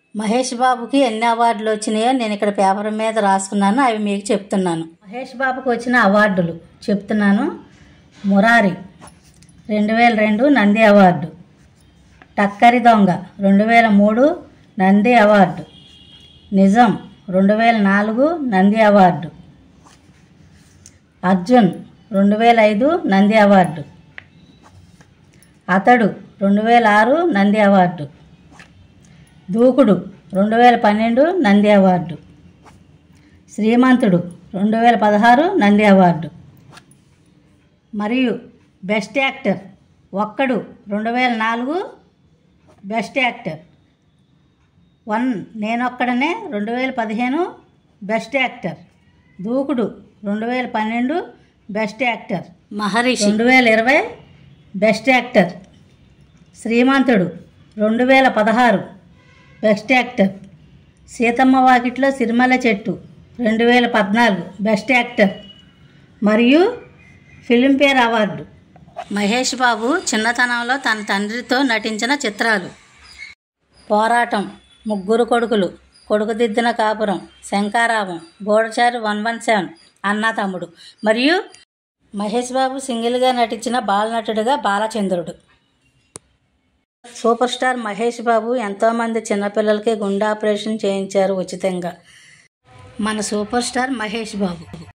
మహేష్ బాబుకి ఎన్ని అవార్డులు వచ్చినాయో నేను ఇక్కడ పేపర్ మీద రాసుకున్నాను అవి మీకు చెప్తున్నాను మహేష్ బాబుకి వచ్చిన అవార్డులు చెప్తున్నాను మురారి రెండు వేల రెండు నంది అవార్డు టక్కరి దొంగ రెండు వేల మూడు నంది అవార్డు నిజం రెండు వేల నాలుగు నంది అవార్డు అర్జున్ రెండు వేల ఐదు నంది అవార్డు అతడు రెండు వేల ఆరు నంది అవార్డు దూకుడు రెండు వేల పన్నెండు నంది అవార్డు శ్రీమంతుడు రెండు వేల పదహారు నంది అవార్డు మరియు బెస్ట్ యాక్టర్ ఒక్కడు రెండు వేల నాలుగు బెస్ట్ యాక్టర్ వన్ నేనొక్కడనే రెండు వేల పదిహేను బెస్ట్ యాక్టర్ దూకుడు రెండు వేల పన్నెండు బెస్ట్ యాక్టర్ మహర్షి రెండు వేల ఇరవై బెస్ట్ యాక్టర్ శ్రీమంతుడు రెండు వేల పదహారు బెస్ట్ యాక్టర్ సీతమ్మ వాకిట్లో సిరిమల్ల చెట్టు రెండు వేల పద్నాలుగు బెస్ట్ యాక్టర్ మరియు ఫిలింఫేర్ అవార్డు మహేష్ బాబు చిన్నతనంలో తన తండ్రితో నటించిన చిత్రాలు పోరాటం ముగ్గురు Kodukulu Koduku Diddina Kapuram Sankharavam Gudachari one one seven Anna Thammudu మరియు మహేష్ బాబు సింగిల్గా నటించిన బాలనటుడిగా బాలచంద్రుడు సూపర్ స్టార్ మహేష్ బాబు ఎంతోమంది చిన్నపిల్లలకి గుండె ఆపరేషన్ చేయించారు ఉచితంగా మన సూపర్ స్టార్ మహేష్ బాబు